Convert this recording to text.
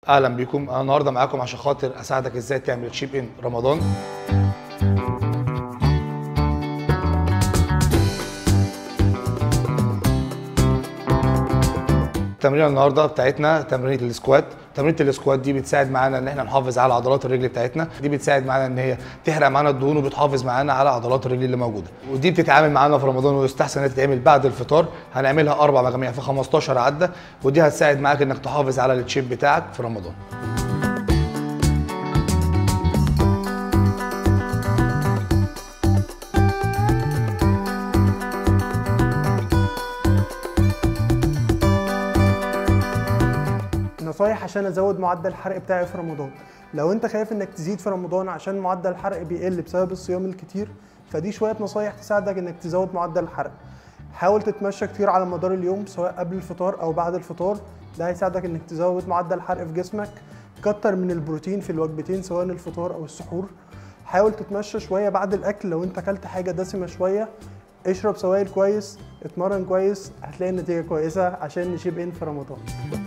اهلا بيكم انا النهارده معاكم عشان خاطر اساعدك ازاي تعمل تشيب ان رمضان تمرين النهارده بتاعتنا تمرينه السكوات تمرينه السكوات دي بتساعد معانا ان احنا نحافظ على عضلات الرجل بتاعتنا دي بتساعد معانا ان هي تحرق معانا الدهون وبتحافظ معانا على عضلات الرجل اللي موجوده ودي بتتعامل معانا في رمضان ويستحسن انها تتعمل بعد الفطار هنعملها اربع مجاميع في 15 عده ودي هتساعد معاك انك تحافظ على التشيب بتاعك في رمضان نصايح عشان ازود معدل الحرق بتاعي في رمضان لو انت خايف انك تزيد في رمضان عشان معدل الحرق بيقل بسبب الصيام الكتير فدي شويه نصايح تساعدك انك تزود معدل الحرق حاول تتمشى كتير على مدار اليوم سواء قبل الفطار او بعد الفطار ده هيساعدك انك تزود معدل الحرق في جسمك كتر من البروتين في الوجبتين سواء الفطار او السحور حاول تتمشى شويه بعد الاكل لو انت اكلت حاجه دسمه شويه اشرب سوائل كويس اتمرن كويس هتلاقي النتيجه كويسه عشان نشيب ان في رمضان